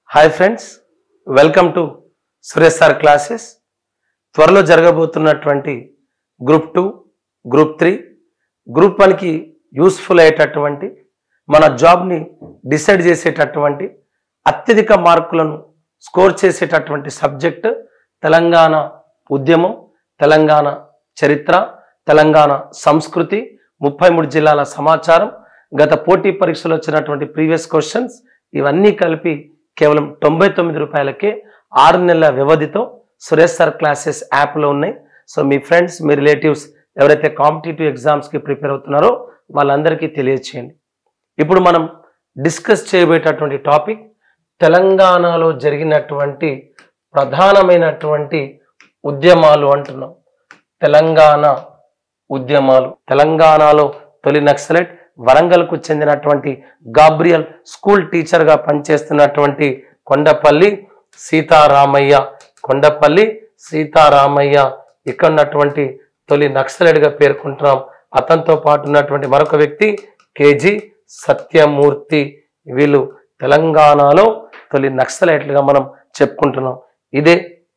hi friends welcome to Suresh sir classes త్వరలో జరగబోతున్నటువంటి group two group three group వన్కి useful అయ్యేటటువంటి మన జాబ్ని డిసైడ్ చేసేటటువంటి అత్యధిక మార్కులను స్కోర్ చేసేటటువంటి సబ్జెక్ట్ తెలంగాణ ఉద్యమం తెలంగాణ చరిత్ర తెలంగాణ సంస్కృతి ముప్పై మూడు జిల్లాల సమాచారం గత పోటీ పరీక్షలో వచ్చినటువంటి ప్రీవియస్ క్వశ్చన్స్ ఇవన్నీ కలిపి కేవలం తొంభై తొమ్మిది రూపాయలకే ఆరు నెలల వ్యవధితో సురేష్ సార్ క్లాసెస్ యాప్లో ఉన్నాయి సో మీ ఫ్రెండ్స్ మీ రిలేటివ్స్ ఎవరైతే కాంపిటేటివ్ ఎగ్జామ్స్కి ప్రిపేర్ అవుతున్నారో వాళ్ళందరికీ తెలియచేయండి ఇప్పుడు మనం డిస్కస్ చేయబోయేటటువంటి టాపిక్ తెలంగాణలో జరిగినటువంటి ప్రధానమైనటువంటి ఉద్యమాలు అంటున్నాం తెలంగాణ ఉద్యమాలు తెలంగాణలో తొలి నక్సలైట్ వరంగల్కు చెందినటువంటి గాబ్రియల్ స్కూల్ టీచర్గా పనిచేస్తున్నటువంటి కొండపల్లి సీతారామయ్య కొండపల్లి సీతారామయ్య ఇక్కడ ఉన్నటువంటి తొలి నక్సలైట్గా పేర్కొంటున్నాం అతనితో పాటు ఉన్నటువంటి మరొక వ్యక్తి కేజీ సత్యమూర్తి వీళ్ళు తెలంగాణలో తొలి నక్సలైట్లుగా మనం చెప్పుకుంటున్నాం ఇదే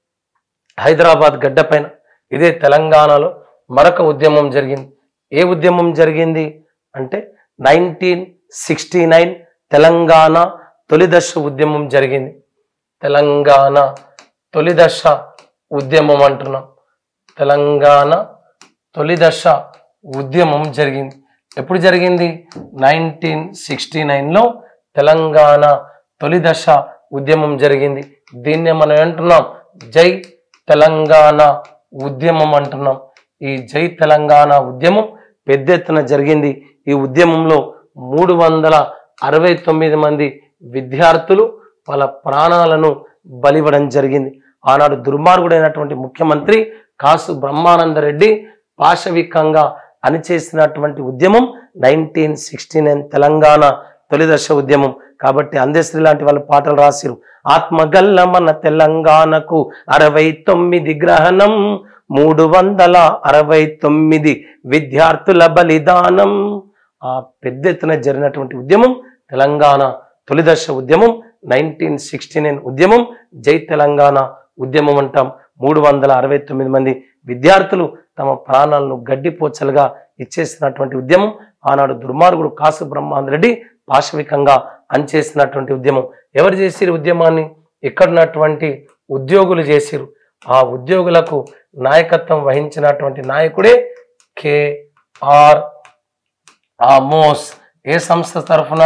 హైదరాబాద్ గడ్డపైన ఇదే తెలంగాణలో మరొక ఉద్యమం జరిగింది ఏ ఉద్యమం జరిగింది అంటే నైన్టీన్ సిక్స్టీ నైన్ తెలంగాణ తొలిదశ ఉద్యమం జరిగింది తెలంగాణ తొలిదశ ఉద్యమం అంటున్నాం తెలంగాణ తొలిదశ ఉద్యమం జరిగింది ఎప్పుడు జరిగింది నైన్టీన్ సిక్స్టీ నైన్లో తెలంగాణ తొలిదశ ఉద్యమం జరిగింది దీన్నే మనం అంటున్నాం జై తెలంగాణ ఉద్యమం అంటున్నాం ఈ జై తెలంగాణ ఉద్యమం పెద్ద ఎత్తున జరిగింది ఈ ఉద్యమంలో మూడు వందల అరవై తొమ్మిది మంది విద్యార్థులు వాళ్ళ ప్రాణాలను బలివ్వడం జరిగింది ఆనాడు దుర్మార్గుడైనటువంటి ముఖ్యమంత్రి కాసు బ్రహ్మానందరెడ్డి పాశవికంగా అణిచేసినటువంటి ఉద్యమం నైన్టీన్ సిక్స్టీ నైన్ తెలంగాణ తొలిదశ ఉద్యమం కాబట్టి అందశ్రీ లాంటి వాళ్ళు పాటలు రాసిరు ఆత్మగల్ల మన తెలంగాణకు అరవై తొమ్మిది గ్రహణం మూడు వందల అరవై తొమ్మిది విద్యార్థుల బలిదానం ఆ పెద్ద ఎత్తున జరిగినటువంటి ఉద్యమం తెలంగాణ తొలిదశ ఉద్యమం నైన్టీన్ సిక్స్టీ నైన్ ఉద్యమం జై తెలంగాణ ఉద్యమం అంటాం మూడు వందల అరవై తొమ్మిది మంది విద్యార్థులు తమ ప్రాణాలను గడ్డిపోచలుగా ఇచ్చేసినటువంటి ఉద్యమం ఆనాడు దుర్మార్గుడు కాసు బ్రహ్మాంద రెడ్డి పాశవికంగా అంచేసినటువంటి ఉద్యమం ఎవరు చేసిరు ఉద్యమాన్ని ఇక్కడున్నటువంటి ఉద్యోగులు చేసిరు ఆ ఉద్యోగులకు నాయకత్వం వహించినటువంటి నాయకుడే కేఆర్ ఆమోస్ ఏ సంస్థ తరఫున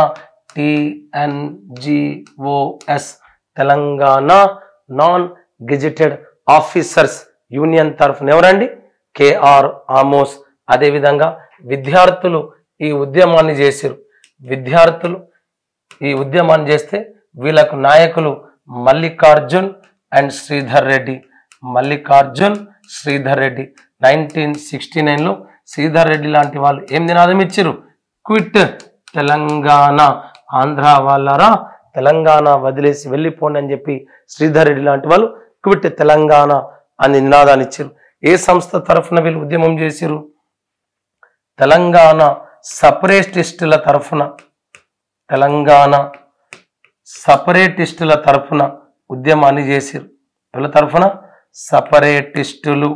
TNGOs Telangana non gazetted officers union తరఫున ఎవరండి కేఆర్ ఆమోస్ అదేవిధంగా విద్యార్థులు ఈ ఉద్యమాన్ని చేసిరు విద్యార్థులు ఈ ఉద్యమాన్ని చేస్తే వీళ్ళకు నాయకులు Mallikarjun and Sridhar Reddy Mallikarjun Sridhar Reddy nineteen sixty నైన్లో శ్రీధర్ రెడ్డి లాంటి వాళ్ళు ఏం నినాదం ఇచ్చారు క్విట్ తెలంగాణ ఆంధ్ర వాళ్ళరా తెలంగాణ వదిలేసి వెళ్ళిపోండి అని చెప్పి శ్రీధర్ రెడ్డి లాంటి వాళ్ళు క్విట్ తెలంగాణ అని నినాదాన్ని ఇచ్చారు ఏ సంస్థ తరఫున వీళ్ళు ఉద్యమం చేసిరు తెలంగాణ సపరేటిస్టుల తరఫున తెలంగాణ సపరేటిస్టుల తరఫున ఉద్యమాన్ని చేసిరు ఎవరి తరఫున సపరేటిస్టులు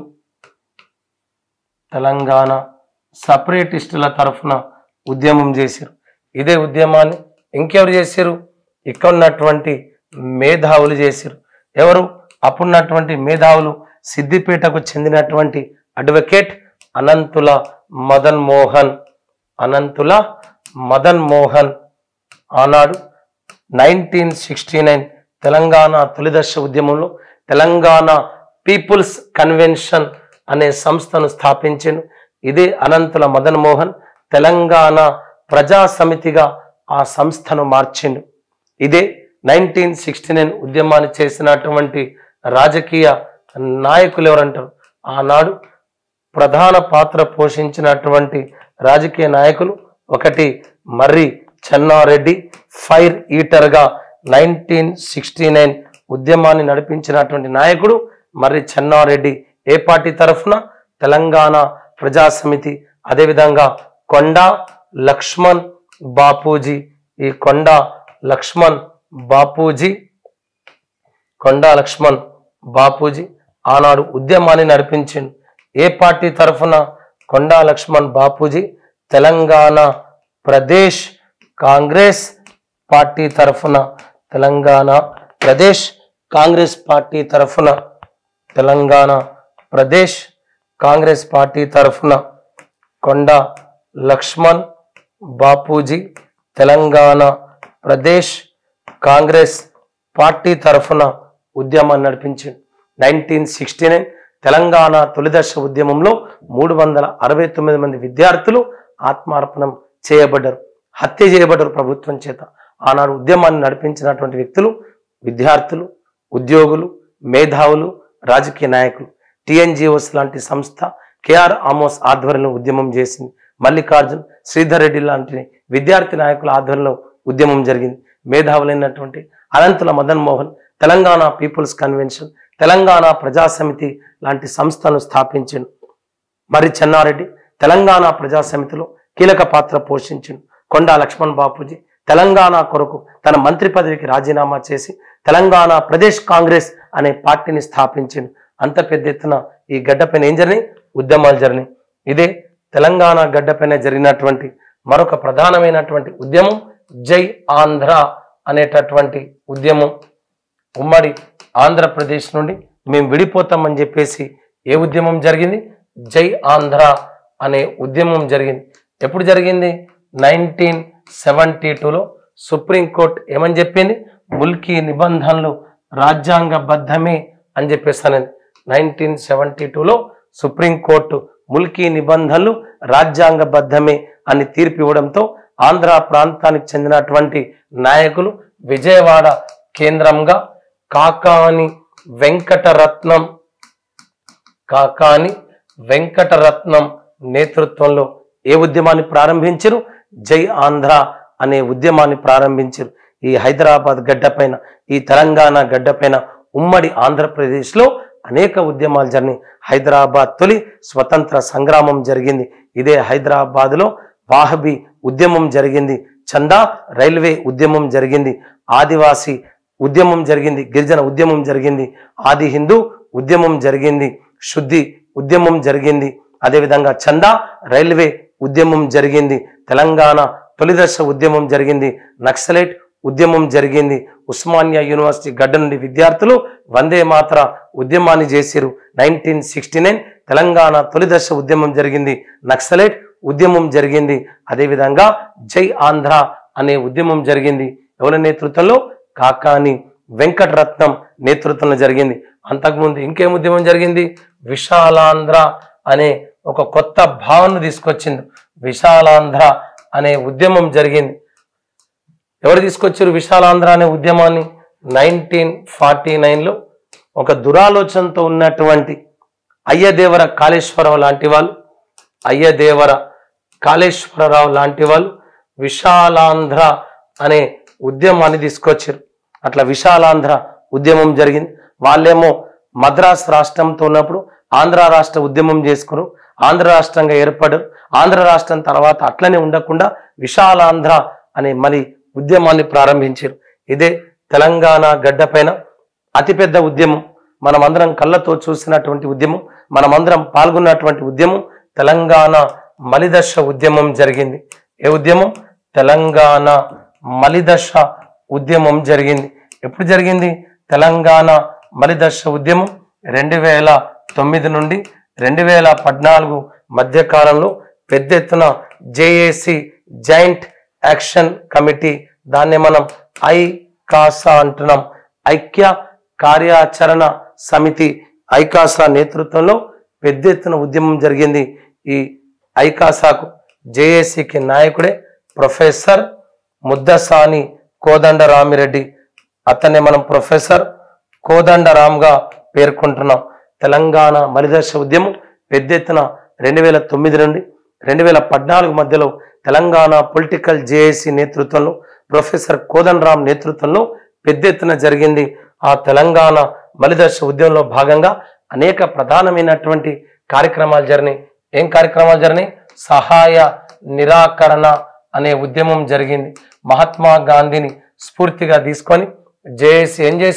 తెలంగాణ సపరేటిస్టుల తరఫున ఉద్యమం చేశారు ఇదే ఉద్యమాన్ని ఇంకెవరు చేశారు ఇక్కడ ఉన్నటువంటి మేధావులు చేశారు ఎవరు అప్పుడున్నటువంటి మేధావులు సిద్దిపేటకు చెందినటువంటి అడ్వకేట్ అనంతుల మదన్ మోహన్ అనంతుల మదన్ మోహన్ ఆనాడు నైన్టీన్ సిక్స్టీ నైన్ తెలంగాణ తొలిదశ ఉద్యమంలో తెలంగాణ పీపుల్స్ కన్వెన్షన్ అనే సంస్థను స్థాపించాను ఇదే అనంతుల మదన్ మోహన్ తెలంగాణ ప్రజా సమితిగా ఆ సంస్థను మార్చిండు ఇదే నైన్టీన్ సిక్స్టీ నైన్ ఉద్యమాన్ని చేసినటువంటి రాజకీయ నాయకులు ఎవరంటారు ఆనాడు ప్రధాన పాత్ర పోషించినటువంటి రాజకీయ నాయకులు ఒకటి మర్రి చెన్నారెడ్డి ఫైర్ ఈటర్గా నైన్టీన్ సిక్స్టీ నైన్ ఉద్యమాన్ని నడిపించినటువంటి నాయకుడు మర్రి చెన్నారెడ్డి ఏ పార్టీ తరఫున తెలంగాణ ప్రజా సమితి అదేవిధంగా కొండ లక్ష్మణ్ బాపూజీ ఈ కొండ లక్ష్మణ్ బాపూజీ కొండా లక్ష్మణ్ బాపూజీ ఆనాడు ఉద్యమాన్ని నడిపించిండు ఏ పార్టీ తరఫున కొండా లక్ష్మణ్ బాపూజీ తెలంగాణ ప్రదేశ్ కాంగ్రెస్ పార్టీ తరఫున తెలంగాణ ప్రదేశ్ కాంగ్రెస్ పార్టీ తరఫున తెలంగాణ ప్రదేశ్ కాంగ్రెస్ పార్టీ తరఫున కొండ లక్ష్మణ్ బాపూజీ తెలంగాణ ప్రదేశ్ కాంగ్రెస్ పార్టీ తరఫున ఉద్యమాన్ని నడిపించింది నైన్టీన్ సిక్స్టీ నైన్ తెలంగాణ తొలిదశ ఉద్యమంలో మూడు వందల అరవై తొమ్మిది మంది విద్యార్థులు ఆత్మార్పణం చేయబడ్డారు హత్య చేయబడ్డారు ప్రభుత్వం చేత ఆనాడు ఉద్యమాన్ని నడిపించినటువంటి వ్యక్తులు విద్యార్థులు ఉద్యోగులు మేధావులు రాజకీయ నాయకులు టిఎన్జిఓస్ లాంటి సంస్థ కేఆర్ ఆమోస్ ఆధ్వర్యంలో ఉద్యమం చేసింది మల్లికార్జున్ శ్రీధర్ రెడ్డి లాంటి విద్యార్థి నాయకుల ఆధ్వర్యంలో ఉద్యమం జరిగింది మేధావులైనటువంటి అనంతుల మదన్ మోహన్ తెలంగాణ పీపుల్స్ కన్వెన్షన్ తెలంగాణ ప్రజా సమితి లాంటి సంస్థలను స్థాపించిండు మరి చెన్నారెడ్డి తెలంగాణ ప్రజా సమితిలో కీలక పాత్ర పోషించిండు కొండా లక్ష్మణ్ బాపూజీ తెలంగాణ కొరకు తన మంత్రి పదవికి రాజీనామా చేసి తెలంగాణ ప్రదేశ్ కాంగ్రెస్ అనే పార్టీని స్థాపించిండు అంత పెద్ద ఎత్తున ఈ గడ్డపైన ఏం జరినాయి ఉద్యమాలు జరినాయి ఇదే తెలంగాణ గడ్డపైన జరిగినటువంటి మరొక ప్రధానమైనటువంటి ఉద్యమం జై ఆంధ్ర అనేటటువంటి ఉద్యమం ఉమ్మడి ఆంధ్రప్రదేశ్ నుండి మేము విడిపోతామని చెప్పేసి ఏ ఉద్యమం జరిగింది జై ఆంధ్ర అనే ఉద్యమం జరిగింది ఎప్పుడు జరిగింది నైన్టీన్ సెవెంటీ టూలో సుప్రీంకోర్టు ఏమని చెప్పింది ముల్కీ నిబంధనలు రాజ్యాంగబద్ధమే అని చెప్పేస్తానని నైన్టీన్ సెవెంటీ టూలో సుప్రీంకోర్టు ముల్కీ నిబంధనలు రాజ్యాంగబద్ధమే అని తీర్పు ఇవ్వడంతో ఆంధ్ర ప్రాంతానికి చెందినటువంటి నాయకులు విజయవాడ కేంద్రంగా కాకాని వెంకటరత్నం కాకాని వెంకటరత్నం నేతృత్వంలో ఏ ఉద్యమాన్ని ప్రారంభించరు జై ఆంధ్ర అనే ఉద్యమాన్ని ప్రారంభించారు ఈ హైదరాబాద్ గడ్డపైన ఈ తెలంగాణ గడ్డపైన ఉమ్మడి ఆంధ్రప్రదేశ్లో అనేక ఉద్యమాలు జరిగినాయి హైదరాబాద్ తొలి స్వతంత్ర సంగ్రామం జరిగింది ఇదే హైదరాబాద్లో వాహబీ ఉద్యమం జరిగింది చందా రైల్వే ఉద్యమం జరిగింది ఆదివాసి ఉద్యమం జరిగింది గిరిజన ఉద్యమం జరిగింది ఆది హిందూ ఉద్యమం జరిగింది శుద్ధి ఉద్యమం జరిగింది అదేవిధంగా చందా రైల్వే ఉద్యమం జరిగింది తెలంగాణ తొలిదశ ఉద్యమం జరిగింది నక్సలైట్ ఉద్యమం జరిగింది ఉస్మానియా యూనివర్సిటీ గడ్డ నుండి విద్యార్థులు వందే మాత్ర ఉద్యమాన్ని చేసిరు నైన్టీన్ సిక్స్టీ నైన్ తెలంగాణ తొలిదశ ఉద్యమం జరిగింది నక్సలైట్ ఉద్యమం జరిగింది అదేవిధంగా జై ఆంధ్ర అనే ఉద్యమం జరిగింది ఎవరి నేతృత్వంలో కాకాని వెంకటరత్నం నేతృత్వంలో జరిగింది అంతకుముందు ఇంకేం ఉద్యమం జరిగింది విశాలాంధ్ర అనే ఒక కొత్త భావన తీసుకొచ్చింది విశాలాంధ్ర అనే ఉద్యమం జరిగింది ఎవరు తీసుకొచ్చారు విశాలాంధ్ర అనే ఉద్యమాన్ని నైన్టీన్ ఫార్టీ నైన్లో ఒక దురాలోచనతో ఉన్నటువంటి అయ్యదేవర కాళేశ్వరరావు లాంటి వాళ్ళు అయ్యదేవర కాళేశ్వరరావు లాంటి వాళ్ళు విశాలాంధ్ర అనే ఉద్యమాన్ని తీసుకొచ్చారు అట్లా విశాలాంధ్ర ఉద్యమం జరిగింది వాళ్ళేమో మద్రాస్ రాష్ట్రంతో ఉన్నప్పుడు ఆంధ్ర రాష్ట్ర ఉద్యమం చేసుకున్నారు ఆంధ్ర రాష్ట్రంగా ఏర్పడారు ఆంధ్ర రాష్ట్రం తర్వాత అట్లనే ఉండకుండా విశాలాంధ్ర అనే మరి ఉద్యమాన్ని ప్రారంభించారు ఇదే తెలంగాణ గడ్డపైన అతిపెద్ద ఉద్యమం మనమందరం కళ్ళతో చూసినటువంటి ఉద్యమం మనమందరం పాల్గొన్నటువంటి ఉద్యమం తెలంగాణ మలిదశ ఉద్యమం జరిగింది ఏ ఉద్యమం తెలంగాణ మలిదశ ఉద్యమం జరిగింది ఎప్పుడు జరిగింది తెలంగాణ మలిదశ ఉద్యమం రెండు వేల తొమ్మిది నుండి రెండు వేల పద్నాలుగు మధ్య కాలంలో పెద్ద ఎత్తున జేఏసి జాయింట్ యాక్షన్ కమిటీ దాన్ని మనం ఐ కాసా అంటున్నాం ఐక్య కార్యాచరణ సమితి ఐకాసా నేతృత్వంలో పెద్ద ఎత్తున ఉద్యమం జరిగింది ఈ ఐకాసాకు జేఏసీకి నాయకుడే ప్రొఫెసర్ ముద్దసాని కోదండరామిరెడ్డి అతన్ని మనం ప్రొఫెసర్ కోదండరామ్గా పేర్కొంటున్నాం తెలంగాణ మలిదశ ఉద్యమం పెద్ద ఎత్తున రెండు వేల తొమ్మిది నుండి రెండు వేల పద్నాలుగు మధ్యలో తెలంగాణ పొలిటికల్ జేఏసీ నేతృత్వంలో ప్రొఫెసర్ కోదండరామ్ నేతృత్వంలో పెద్ద ఎత్తున జరిగింది ఆ తెలంగాణ మలిదశ ఉద్యమంలో భాగంగా అనేక ప్రధానమైనటువంటి కార్యక్రమాలు జరిగినాయి ఏం కార్యక్రమాలు జరిగినాయి సహాయ నిరాకరణ అనే ఉద్యమం జరిగింది మహాత్మా గాంధీని స్ఫూర్తిగా తీసుకొని జేఏసీ ఏం చేసింది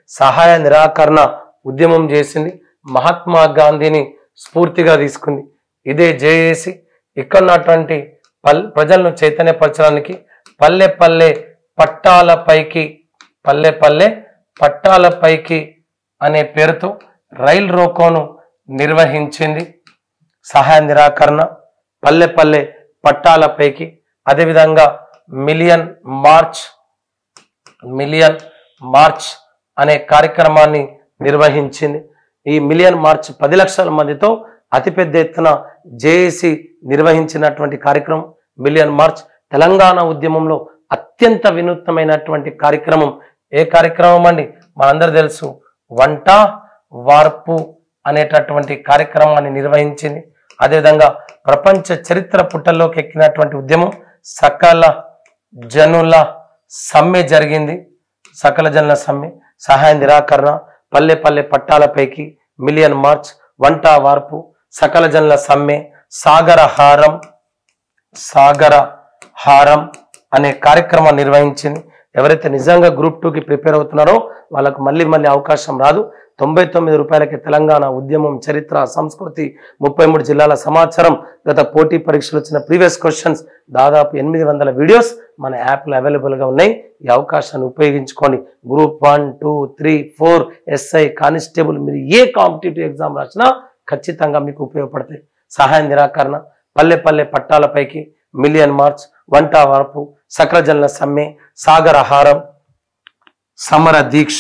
సహాయ నిరాకరణ ఉద్యమం చేసింది మహాత్మా గాంధీని స్ఫూర్తిగా తీసుకుంది ఇదే జేఏసి ఇక్కడ ఉన్నటువంటి పల్ ప్రజలను చైతన్యపరచడానికి పల్లె పల్లె పట్టాలపైకి పల్లె పల్లె పట్టాలపైకి అనే పేరుతో రైల్ రోకోను నిర్వహించింది సహాయ నిరాకరణ పల్లె పల్లె పట్టాలపైకి అదేవిధంగా మిలియన్ మార్చ్ మిలియన్ మార్చ్ అనే కార్యక్రమాన్ని నిర్వహించింది ఈ మిలియన్ మార్చ్ పది లక్షల మందితో అతిపెద్ద ఎత్తున జేఏసి నిర్వహించినటువంటి కార్యక్రమం మిలియన్ మార్చ్ తెలంగాణ ఉద్యమంలో అత్యంత వినూత్నమైనటువంటి కార్యక్రమం ఏ కార్యక్రమం అండి మనందరూ తెలుసు వంట వార్పు అనేటటువంటి కార్యక్రమాన్ని నిర్వహించింది అదేవిధంగా ప్రపంచ చరిత్ర పుటల్లోకి ఎక్కినటువంటి ఉద్యమం సకల జనుల సమ్మె జరిగింది సకల జనుల సమ్మె సహాయ నిరాకరణ పల్లె పల్లె పట్టాలపైకి మిలియన్ మార్చ్ వంట వార్పు సకల జనుల సమ్మె సాగర హారం సాగర హారం అనే కార్యక్రమం నిర్వహించింది ఎవరైతే నిజంగా గ్రూప్ టూకి ప్రిపేర్ అవుతున్నారో వాళ్ళకు మళ్ళీ మళ్ళీ అవకాశం రాదు తొంభై తొమ్మిది రూపాయలకి తెలంగాణ ఉద్యమం చరిత్ర సంస్కృతి ముప్పై మూడు జిల్లాల సమాచారం గత పోటీ పరీక్షలు వచ్చిన ప్రీవియస్ క్వశ్చన్స్ దాదాపు ఎనిమిది వందల వీడియోస్ మన యాప్లో అవైలబుల్గా ఉన్నాయి ఈ అవకాశాన్ని ఉపయోగించుకొని group one two three four SI constable మీరు ఏ కాంపిటేటివ్ ఎగ్జామ్ రాసినా ఖచ్చితంగా మీకు ఉపయోగపడతాయి సహాయ నిరాకరణ పల్లె పల్లె పట్టాలపైకి మిలియన్ మార్చ్ వంట వార్పు సకల జనుల సమ్మె సాగరహారం సమర దీక్ష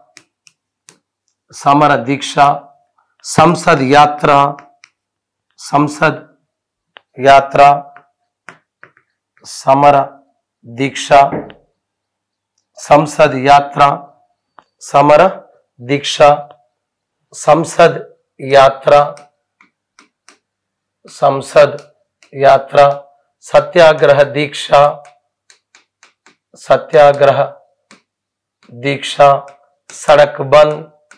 సమర దీక్ష సంసద్ యాత్ర సంసద్ యాత్ర సమర దీక్ష సంసద్ యాత్ర సమర దీక్ష సంసద్ యాత్ర సంసద్ యాత్ర సత్యాగ్రహ దీక్ష సత్యాగ్రహ దీక్ష సడక్ బంద్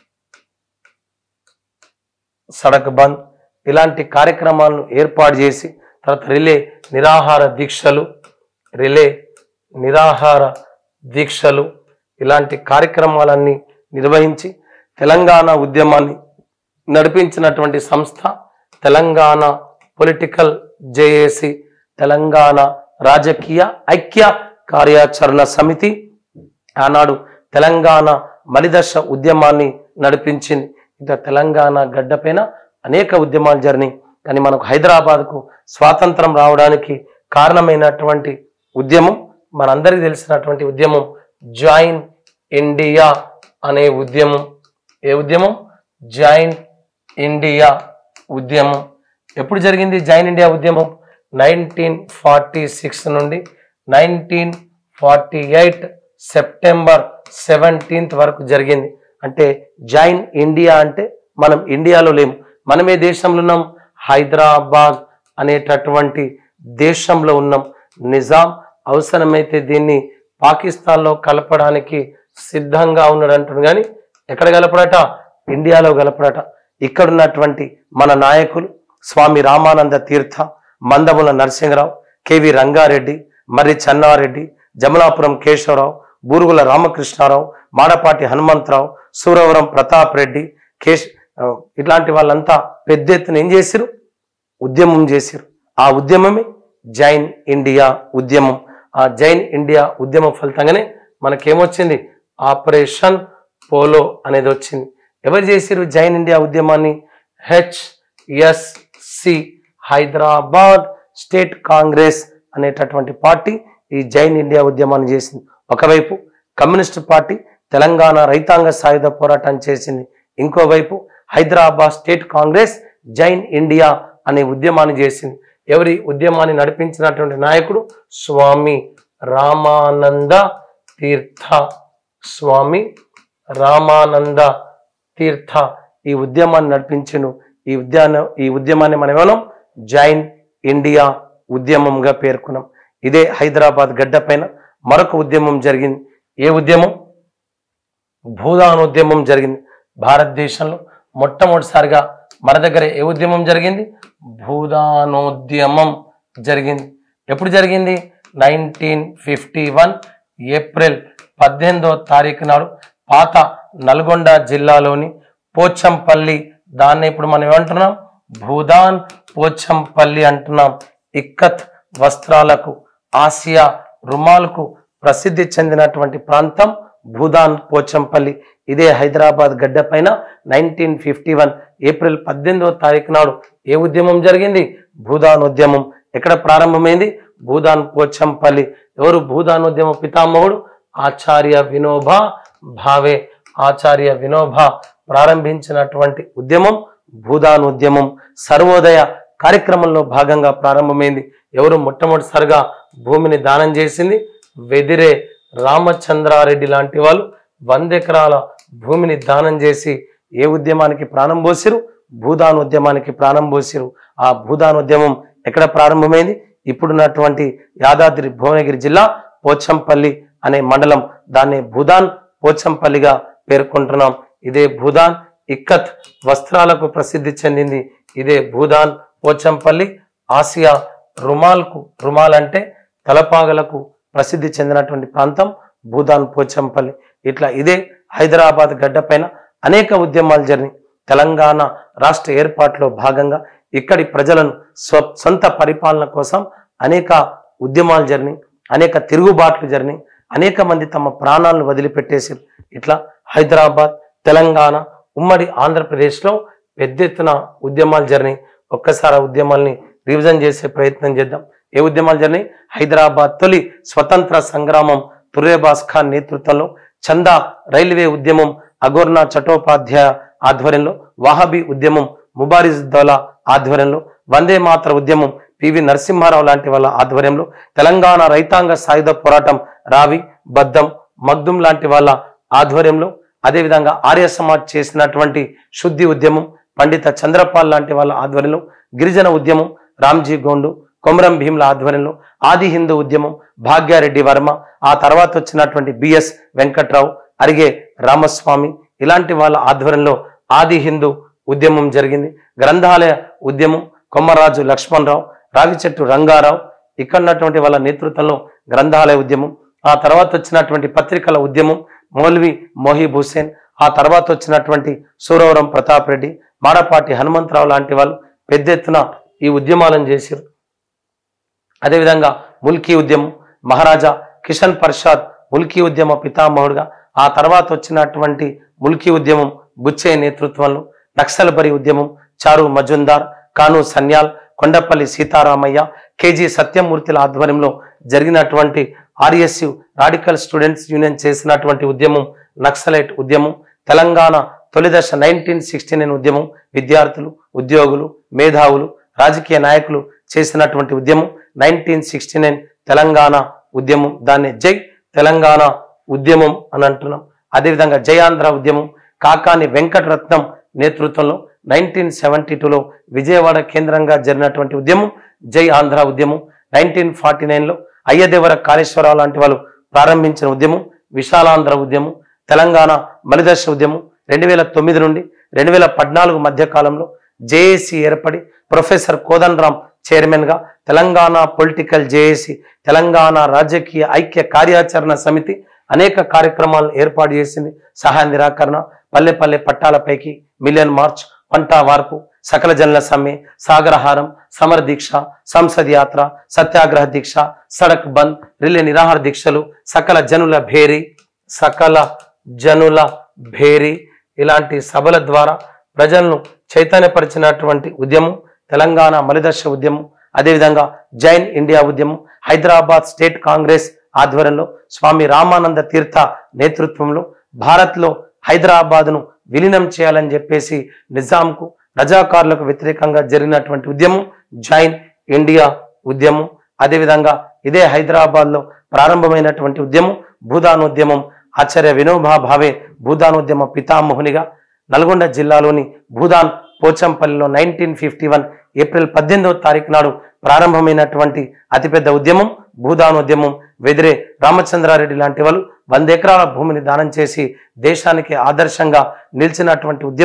సడక్ బంద్ ఇలాంటి కార్యక్రమాలను ఏర్పాటు చేసి తర్వాత రిలే నిరాహార దీక్షలు రిలే నిరాహార దీక్షలు ఇలాంటి కార్యక్రమాలన్నీ నిర్వహించి తెలంగాణ ఉద్యమాన్ని నడిపించినటువంటి సంస్థ తెలంగాణ పొలిటికల్ జేఏసి తెలంగాణ రాజకీయ ఐక్య కార్యాచరణ సమితి ఆనాడు తెలంగాణ మలిదశ ఉద్యమాన్ని నడిపించింది ఇంకా తెలంగాణ గడ్డపైన అనేక ఉద్యమాలు జరిగినాయి కానీ మనకు హైదరాబాద్కు స్వాతంత్రం రావడానికి కారణమైనటువంటి ఉద్యమం మనందరికీ తెలిసినటువంటి ఉద్యమం జాయిన్ ఇండియా అనే ఉద్యమం ఏ ఉద్యమం జాయిన్ ఇండియా ఉద్యమం ఎప్పుడు జరిగింది జాయిన్ ఇండియా ఉద్యమం నైన్టీన్ ఫార్టీ సిక్స్ నుండి nineteen forty eight September seventeenth వరకు జరిగింది అంటే జాయిన్ ఇండియా అంటే మనం ఇండియాలో లేము మనం ఏ దేశంలో ఉన్నాం హైదరాబాద్ అనేటటువంటి దేశంలో ఉన్నాం నిజాం అవసరమైతే దీన్ని పాకిస్తాన్లో కలపడానికి సిద్ధంగా ఉన్నాడు అంటాడు కానీ ఎక్కడ కలపడట ఇండియాలో కలపడట ఇక్కడున్నటువంటి మన నాయకులు స్వామి రామానంద తీర్థ మందముల నరసింహరావు కెవి రంగారెడ్డి మర్రి చెన్నారెడ్డి జమలాపురం కేశవరావు బూరుగుల రామకృష్ణారావు మాడపాటి హనుమంతరావు సూరవరం ప్రతాప్ రెడ్డి కేశ్ ఆ, ఇట్లాంటి వాళ్ళంతా పెద్ద ఎత్తున ఏం చేసిరు ఉద్యమం చేసిరు ఆ ఉద్యమమే జైన్ ఇండియా ఉద్యమం ఆ జైన్ ఇండియా ఉద్యమం ఫలితంగానే మనకేమొచ్చింది ఆపరేషన్ పోలో అనేది వచ్చింది ఎవరు చేసిరు జైన్ ఇండియా ఉద్యమాన్ని హెచ్ఎస్సి హైదరాబాద్ స్టేట్ కాంగ్రెస్ అనేటటువంటి పార్టీ ఈ జైన్ ఇండియా ఉద్యమాన్ని చేసింది ఒకవైపు కమ్యూనిస్ట్ పార్టీ తెలంగాణ రైతాంగ సాయుధ పోరాటం చేసింది ఇంకోవైపు Hyderabad state Congress join India అనే ఉద్యమాన్ని చేసింది ఎవరి ఉద్యమాన్ని నడిపించినటువంటి నాయకుడు స్వామి రామానంద తీర్థ స్వామి రామానంద తీర్థ ఈ ఉద్యమాన్ని నడిపించను ఈ ఉద్యాన ఈ ఉద్యమాన్ని మనం ఏమన్నాం జైన్ ఇండియా ఉద్యమంగా పేర్కొన్నాం ఇదే హైదరాబాద్ గడ్డ పైన మరొక ఉద్యమం జరిగింది ఏ ఉద్యమం భూదాన్ ఉద్యమం జరిగింది భారతదేశంలో మొట్టమొదటిసారిగా మన దగ్గర ఏ ఉద్యమం జరిగింది భూదానోద్యమం జరిగింది ఎప్పుడు జరిగింది నైన్టీన్ ఫిఫ్టీ వన్ ఏప్రిల్ పద్దెనిమిదో తారీఖు నాడు పాత నల్గొండ జిల్లాలోని పోచంపల్లి దాన్ని ఇప్పుడు మనం ఏమంటున్నాం భూదాన్ పోచంపల్లి అంటున్నాం ఇక్కత్ వస్త్రాలకు ఆసియా రుమాలకు ప్రసిద్ధి చెందినటువంటి ప్రాంతం భూదాన్ పోచంపల్లి ఇదే హైదరాబాద్ గడ్డ పైన నైన్టీన్ ఫిఫ్టీ వన్ ఏప్రిల్ పద్దెనిమిదవ తారీఖు నాడు ఏ ఉద్యమం జరిగింది భూదాన్ ఉద్యమం ఎక్కడ ప్రారంభమైంది భూదాన్ పోచంపల్లి ఎవరు భూదాన్ ఉద్యమ పితామహుడు ఆచార్య వినోబా భావే ఆచార్య వినోబా ప్రారంభించినటువంటి ఉద్యమం భూదాన్ ఉద్యమం సర్వోదయ కార్యక్రమంలో భాగంగా ప్రారంభమైంది ఎవరు మొట్టమొదటిసారిగా భూమిని దానం చేసింది వెదిరే రామచంద్రారెడ్డి లాంటి వాళ్ళు వంద ఎకరాల భూమిని దానం చేసి ఏ ఉద్యమానికి ప్రాణం పోసిరు భూదాన్ ఉద్యమానికి ప్రాణం పోసిరు ఆ భూదాన్ ఉద్యమం ఎక్కడ ప్రారంభమైంది ఇప్పుడున్నటువంటి యాదాద్రి భువనగిరి జిల్లా పోచంపల్లి అనే మండలం దాన్ని భూదాన్ పోచంపల్లిగా పేర్కొంటున్నాం ఇదే భూదాన్ ఇక్కత్ వస్త్రాలకు ప్రసిద్ధి చెందింది ఇదే భూదాన్ పోచంపల్లి ఆసియా రుమాల్కు రుమాల్ అంటే తలపాగలకు ప్రసిద్ధి చెందినటువంటి ప్రాంతం భూదాన్ పోచంపల్లి ఇట్లా ఇదే హైదరాబాద్ గడ్డ పైన అనేక ఉద్యమాలు జరిగినాయి తెలంగాణ రాష్ట్ర ఏర్పాటులో భాగంగా ఇక్కడి ప్రజలను స్వ సొంత పరిపాలన కోసం అనేక ఉద్యమాలు జరిగినాయి అనేక తిరుగుబాట్లు జరిగినాయి అనేక మంది తమ ప్రాణాలను వదిలిపెట్టేసారు ఇట్లా హైదరాబాద్ తెలంగాణ ఉమ్మడి ఆంధ్రప్రదేశ్లో పెద్ద ఎత్తున ఉద్యమాలు జరిగినాయి ఒక్కసారి ఆ ఉద్యమాల్ని రివిజన్ చేసే ప్రయత్నం చేద్దాం ఏ ఉద్యమాలు జరిగినాయి హైదరాబాద్ తొలి స్వతంత్ర సంగ్రామం తుర్రేబాస్ ఖాన్ నేతృత్వంలో చందా రైల్వే ఉద్యమం అగోర్నా చటోపాధ్యాయ ఆధ్వర్యంలో వాహబీ ఉద్యమం ముబారిజ్ దౌలా ఆధ్వర్యంలో వందే మాతర ఉద్యమం పివి నరసింహారావు లాంటి వాళ్ళ ఆధ్వర్యంలో తెలంగాణ రైతాంగ సాయుధ పోరాటం రావి బద్దం మగ్దుం లాంటి వాళ్ళ ఆధ్వర్యంలో అదేవిధంగా ఆర్య సమాజ్ చేసినటువంటి శుద్ధి ఉద్యమం పండిత చంద్రపాల్ లాంటి వాళ్ళ ఆధ్వర్యంలో గిరిజన ఉద్యమం రామ్జీ గోండు కొమరం భీమ్ల ఆధ్వర్యంలో ఆది హిందూ ఉద్యమం భాగ్యారెడ్డి వర్మ ఆ తర్వాత వచ్చినటువంటి బిఎస్ వెంకట్రావు అరిగే రామస్వామి ఇలాంటి వాళ్ళ ఆధ్వర్యంలో ఆది హిందూ ఉద్యమం జరిగింది గ్రంథాలయ ఉద్యమం కొమ్మరాజు లక్ష్మణరావు రావిచెట్టు రంగారావు ఇక్కడ ఉన్నటువంటి వాళ్ళ నేతృత్వంలో గ్రంథాలయ ఉద్యమం ఆ తర్వాత వచ్చినటువంటి పత్రికల ఉద్యమం మౌల్వి మోహిబ్ హుసేన్ ఆ తర్వాత వచ్చినటువంటి సూరవరం ప్రతాప్ రెడ్డి మాడపాటి హనుమంతరావు లాంటి వాళ్ళు పెద్ద ఎత్తున ఈ ఉద్యమాలను చేశారు అదేవిధంగా ముల్కీ ఉద్యమం మహారాజా కిషన్ ప్రసాద్ ముల్కీ ఉద్యమ పితామహుడుగా ఆ తర్వాత వచ్చినటువంటి ముల్కీ ఉద్యమం బుచ్చే నేతృత్వంలో నక్సల్బరి ఉద్యమం చారు మజుందార్ కాను సన్యాల్ కొండపల్లి సీతారామయ్య కేజీ సత్యమూర్తిల ఆధ్వర్యంలో జరిగినటువంటి ఆర్ఎస్యు రాడికల్ స్టూడెంట్స్ యూనియన్ చేసినటువంటి ఉద్యమం నక్సలైట్ ఉద్యమం తెలంగాణ తొలిదశ నైన్టీన్ సిక్స్టీ నైన్ ఉద్యమం విద్యార్థులు ఉద్యోగులు మేధావులు రాజకీయ నాయకులు చేసినటువంటి ఉద్యమం నైన్టీన్ సిక్స్టీ నైన్ తెలంగాణ ఉద్యమం దాన్ని జై తెలంగాణ ఉద్యమం అని అంటున్నాం అదేవిధంగా జై ఆంధ్ర ఉద్యమం కాకాని వెంకటరత్నం నేతృత్వంలో నైన్టీన్ సెవెంటీ టూలో విజయవాడ కేంద్రంగా జరిగినటువంటి ఉద్యమం జై ఆంధ్ర ఉద్యమం నైన్టీన్ ఫార్టీ నైన్లో అయ్యదేవర కాళేశ్వరరావు లాంటి వాళ్ళు ప్రారంభించిన ఉద్యమం విశాలాంధ్ర ఉద్యమం తెలంగాణ మలిదశ ఉద్యమం రెండు వేల తొమ్మిది నుండి రెండు వేల పద్నాలుగు మధ్య కాలంలో జేఏసీ ఏర్పడి ప్రొఫెసర్ కోదండరాం చైర్మన్ గా తెలంగాణ పొలిటికల్ జేఏసీ తెలంగాణ రాజకీయ ఐక్య కార్యాచరణ సమితి అనేక కార్యక్రమాలను ఏర్పాటు చేసింది సహాయ నిరాకరణ పల్లె పల్లె పట్టాలపైకి మిలియన్ మార్చ్ పంట వార్పు సకల జనుల సమ్మె సాగరహారం సమర దీక్ష సంసద్ యాత్ర సత్యాగ్రహ దీక్ష సడక్ బంద్ రిలే నిరాహార దీక్షలు సకల జనుల భేరీ సకల జనుల భేరీ ఇలాంటి సభల ద్వారా ప్రజలను చైతన్యపరిచినటువంటి ఉద్యమం తెలంగాణ మలిదశ ఉద్యమం అదేవిధంగా జైన్ ఇండియా ఉద్యమం హైదరాబాద్ స్టేట్ కాంగ్రెస్ ఆధ్వర్యంలో స్వామి రామానంద తీర్థ నేతృత్వంలో భారత్లో హైదరాబాద్ను విలీనం చేయాలని చెప్పేసి నిజాంకు రజాకారులకు వ్యతిరేకంగా జరిగినటువంటి ఉద్యమం జైన్ ఇండియా ఉద్యమం అదేవిధంగా ఇదే హైదరాబాద్లో ప్రారంభమైనటువంటి ఉద్యమం భూదాన్ ఉద్యమం ఆచార్య వినోబా భావే భూదాన్ ఉద్యమ పితామహునిగా నల్గొండ జిల్లాలోని భూదాన్ పోచంపల్లిలో నైన్టీన్ ఫిఫ్టీ వన్ ఏప్రిల్ పద్దెనిమిదవ తారీఖు నాడు ప్రారంభమైనటువంటి అతిపెద్ద ఉద్యమం భూదాన్ ఉద్యమం వెదిరే రామచంద్రారెడ్డి లాంటి వాళ్ళు వంద ఎకరాల భూమిని దానం చేసి దేశానికి ఆదర్శంగా నిలిచినటువంటి ఉద్యమం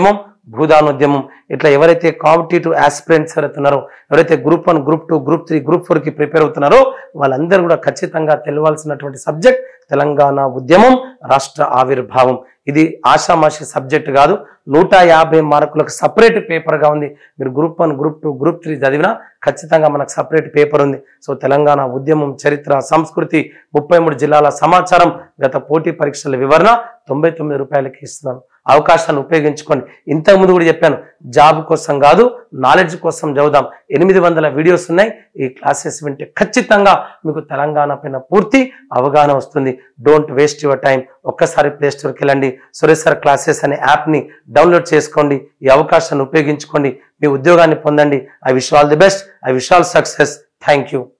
భూదానోద్యమం ఇట్లా ఎవరైతే కాంపిటేటివ్ ఆస్పిరెంట్స్ ఉన్నారో ఎవరైతే group one group two group three group four కి ప్రిపేర్ అవుతున్నారో వాళ్ళందరూ కూడా ఖచ్చితంగా తెలియాల్సినటువంటి సబ్జెక్ట్ తెలంగాణ ఉద్యమం రాష్ట్ర ఆవిర్భావం ఇది ఆషామాషి సబ్జెక్ట్ కాదు నూట యాభై మార్కులకు సపరేట్ పేపర్గా ఉంది మీరు group one group two group three చదివినా ఖచ్చితంగా మనకు సపరేట్ పేపర్ ఉంది సో తెలంగాణ ఉద్యమం చరిత్ర సంస్కృతి ముప్పై మూడు జిల్లాల సమాచారం గత పోటీ పరీక్షల వివరణ తొంభై తొమ్మిది రూపాయలకి ఇస్తున్నాను అవకాశాన్ని ఉపయోగించుకోండి ఇంతకుముందు కూడా చెప్పాను జాబ్ కోసం కాదు నాలెడ్జ్ కోసం చదువుదాం ఎనిమిది వందల వీడియోస్ ఉన్నాయి ఈ క్లాసెస్ వింటే ఖచ్చితంగా మీకు తెలంగాణ పైన పూర్తి అవగాహన వస్తుంది డోంట్ వేస్ట్ యువర్ టైం ఒక్కసారి ప్లే స్టోర్కి వెళ్ళండి సురేష్ సార్ క్లాసెస్ అనే యాప్ని డౌన్లోడ్ చేసుకోండి ఈ అవకాశాన్ని ఉపయోగించుకోండి మీ ఉద్యోగాన్ని పొందండి I wish all the best I wish all success thank you